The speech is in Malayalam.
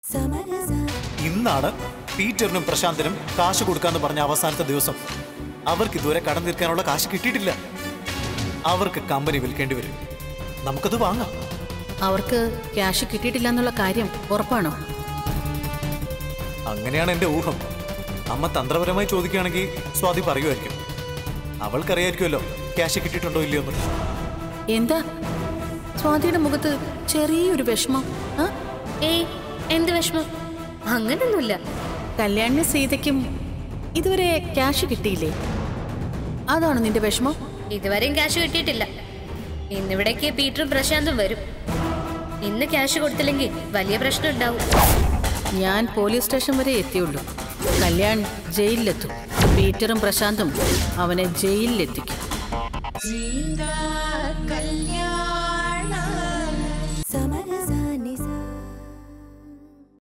ഇന്നാണ് പീറ്ററിനും പ്രശാന്തിനും കാശ് കൊടുക്കാന്ന് പറഞ്ഞ അവസാനത്തെ ദിവസം അവർക്ക് ഇതുവരെ കടം തീർക്കാനുള്ള കാശ് കിട്ടിയിട്ടില്ല അവർക്ക് കമ്പനി വിൽക്കേണ്ടി വരും നമുക്കത് വാങ്ങാം അവർക്ക് ക്യാഷ് കിട്ടിയിട്ടില്ല എന്നുള്ള കാര്യം ഉറപ്പാണോ അങ്ങനെയാണ് എന്റെ ഊഹം അമ്മ തന്ത്രപരമായി ചോദിക്കുകയാണെങ്കിൽ സ്വാതി പറയുമായിരിക്കും അവൾക്കറിയായിരിക്കുമല്ലോ ക്യാഷ് കിട്ടിയിട്ടുണ്ടോ ഇല്ലയോ എന്ന് എന്താ സ്വാതിയുടെ മുഖത്ത് ചെറിയൊരു വിഷമം ആ? ഏയ് എന്ത് വിഷമം അങ്ങനൊന്നുമില്ല കല്യാണിന് സീതയ്ക്കും ഇതുവരെ ക്യാഷ് കിട്ടിയില്ലേ അതാണ് നിന്റെ വിഷമം ഇതുവരെയും ക്യാഷ് കിട്ടിയിട്ടില്ല ഇന്നിവിടേക്ക് പീറ്ററും പ്രശാന്തും വരും ഇന്ന് ക്യാഷ് കൊടുത്തില്ലെങ്കിൽ വലിയ പ്രശ്നം ഉണ്ടാവും ഞാൻ പോലീസ് സ്റ്റേഷൻ വരെ എത്തിയുള്ളൂ കല്യാൺ ജയിലിലെത്തും പീറ്ററും പ്രശാന്തും അവനെ ജയിലിലെത്തിക്കും